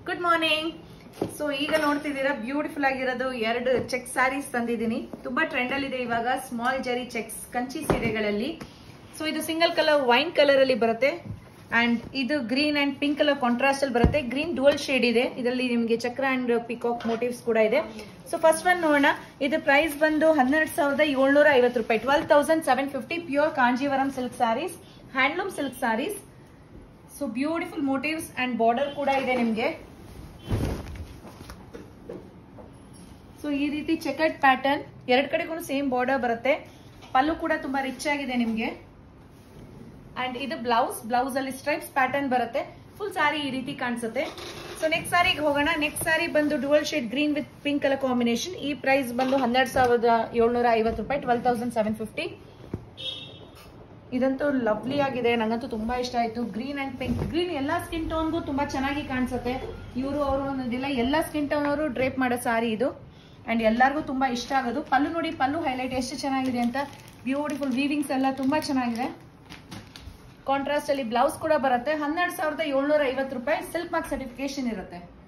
good morning so ಈಗ ನೋಡ್ತಿದ್ದೀರಾ beautiful ಆಗಿರೋದು ಎರಡು ಚೆಕ್ ಸ್ಯಾರೀಸ್ ತಂದಿದ್ದೀನಿ ತುಂಬಾ ಟ್ರೆಂಡ್ ಅಲ್ಲಿ ಇದೆ ಇವಾಗ ಸ್ಮಾಲ್ ಜರಿ ಚೆಕ್ಸ್ ಕಂಚಿ ಸೀರೆಗಳಲ್ಲಿ ಸೊ ಇದು ಸಿಂಗಲ್ ಕಲರ್ ವೈನ್ ಕಲರ್ ಅಲ್ಲಿ ಬರುತ್ತೆ ಅಂಡ್ ಇದು green and pink colour contrast ಅಲ್ಲಿ ಬರುತ್ತೆ ಗ್ರೀನ್ ಡುವಲ್ ಶೇಡ್ ಇದೆ ಇದರಲ್ಲಿ ನಿಮಗೆ ಚಕ್ರ ಅಂಡ್ ಪಿಕಾಕ್ ಮೋಟಿವ್ಸ್ ಕೂಡ ಇದೆ ಸೊ ಫಸ್ಟ್ ಒನ್ ನೋಡೋಣ ಇದು ಪ್ರೈಸ್ ಬಂದು ಹನ್ನೆರಡು ಸಾವಿರದ ಏಳ್ನೂರ ಐವತ್ತು ರೂಪಾಯಿ twelve thousand seven fifty pure Kanjeevaram silk sarees handloom silk sarees so beautiful motifs and border ಕೂಡ ಇದೆ ನಿಮಗೆ ಸೊ ಈ ರೀತಿ ಚೆಕರ್ಡ್ ಪ್ಯಾಟರ್ನ್ ಎರಡ್ ಕಡೆಗೂ ಸೇಮ್ ಬಾರ್ಡರ್ ಬರುತ್ತೆ ಪಲ್ಲು ಕೂಡ ತುಂಬಾ ರಿಚ್ ಆಗಿದೆ ನಿಮ್ಗೆ ಅಂಡ್ ಇದು ಬ್ಲೌಸ್ ಬ್ಲೌಸ್ ಅಲ್ಲಿ ಸ್ಟ್ರೈಪ್ಸ್ ಪ್ಯಾಟರ್ನ್ ಬರುತ್ತೆ ಫುಲ್ ಸಾರಿ ಈ ರೀತಿ ಕಾಣಿಸುತ್ತೆ ಸೊ ನೆಕ್ಸ್ಟ್ ಸಾರಿಗೆ ಹೋಗೋಣ ನೆಕ್ಸ್ಟ್ ಸಾರಿ ಬಂದು dual shade green with pink colour combination ಈ ಪ್ರೈಸ್ ಬಂದು ಹನ್ನೆರಡು ಸಾವಿರದ ಏಳ್ನೂರ ಐವತ್ತು ರೂಪಾಯಿ ಟ್ವೆಲ್ ತೌಸಂಡ್ ಸೆವೆನ್ ಫಿಫ್ಟಿ ಇದಂತೂ ಲವ್ಲಿ ಆಗಿದೆ ನಂಗಂತೂ ತುಂಬಾ ಇಷ್ಟ ಆಯ್ತು ಗ್ರೀನ್ ಅಂಡ್ ಪಿಂಕ್ ಗ್ರೀನ್ ಎಲ್ಲಾ ಸ್ಕಿನ್ ಟೋನ್ಗೂ ತುಂಬಾ ಚೆನ್ನಾಗಿ ಕಾಣಿಸುತ್ತೆ ಇವರು ಅವರು ಅನ್ನೋದಿಲ್ಲ ಎಲ್ಲಾ ಸ್ಕಿನ್ ಟೋನ್ ಅವರು ಡ್ರೇಪ್ ಮಾಡೋ ಸಾರಿ ಇದು ಅಂಡ್ ಎಲ್ಲರಿಗೂ ತುಂಬಾ ಇಷ್ಟ ಆಗೋದು ಪಲ್ಲು ನೋಡಿ ಪಲ್ಲು ಹೈಲೈಟ್ ಎಷ್ಟು ಚೆನ್ನಾಗಿದೆ ಅಂತ ಬ್ಯೂಟಿಫುಲ್ ವೀವಿಂಗ್ಸ್ ಎಲ್ಲ ತುಂಬಾ ಚೆನ್ನಾಗಿದೆ ಕಾಂಟ್ರಾಸ್ಟ್ ಅಲ್ಲಿ ಬ್ಲೌಸ್ ಕೂಡ ಬರುತ್ತೆ ಹನ್ನೆರಡು ಸಾವಿರದ ಏಳ್ನೂರ ಐವತ್ತು ರೂಪಾಯಿ ಸಿಲ್ಕ್ ಮಾರ್ಕ್ ಸರ್ಟಿಫಿಕೇಶನ್ ಇರುತ್ತೆ